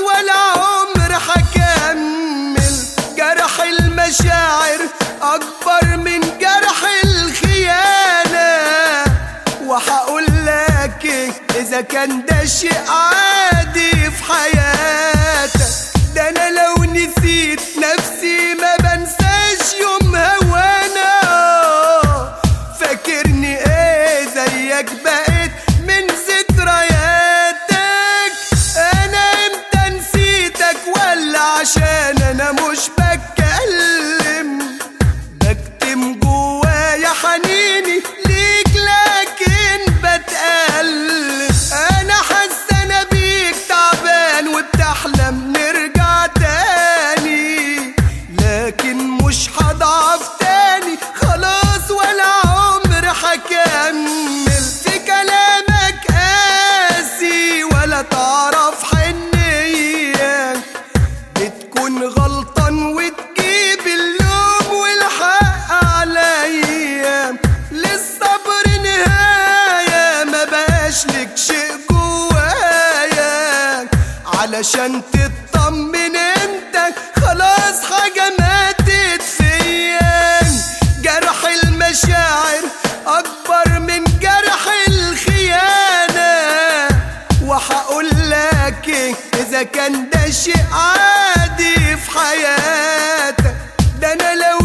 ولا عمر حكمل جرح المشاعر اكبر من جرح الخيانة وهقول لك إيه اذا كان ده شيء عادي في حياتك ده انا لو نسيت نفسي ما بنساش يوم هوانا فاكرني ايه زيك بقيت من ذكرياتك انا امتى نسيتك ولا عشان انا مش بتكلم بكتم جوايا حنيني ليك لكن بتقلب انا حاسه انا بيك تعبان وبتحلم نرجع تاني لكن مش هضعف تاني خلاص ولا عمر هكمل في كلامك قاسي ولا تعرف حنيه بتكون غلطان وتجيب اللوم والحق عليا للصبر نهاية ما بقاش لك شيء جوايا علشان تطمن انت خلاص حاجة ماتت فيا جرح المشاعر أكبر من جرح الخيانة وهقول لك إيه إذا كان ده شيء عادي في حياتك ده أنا لو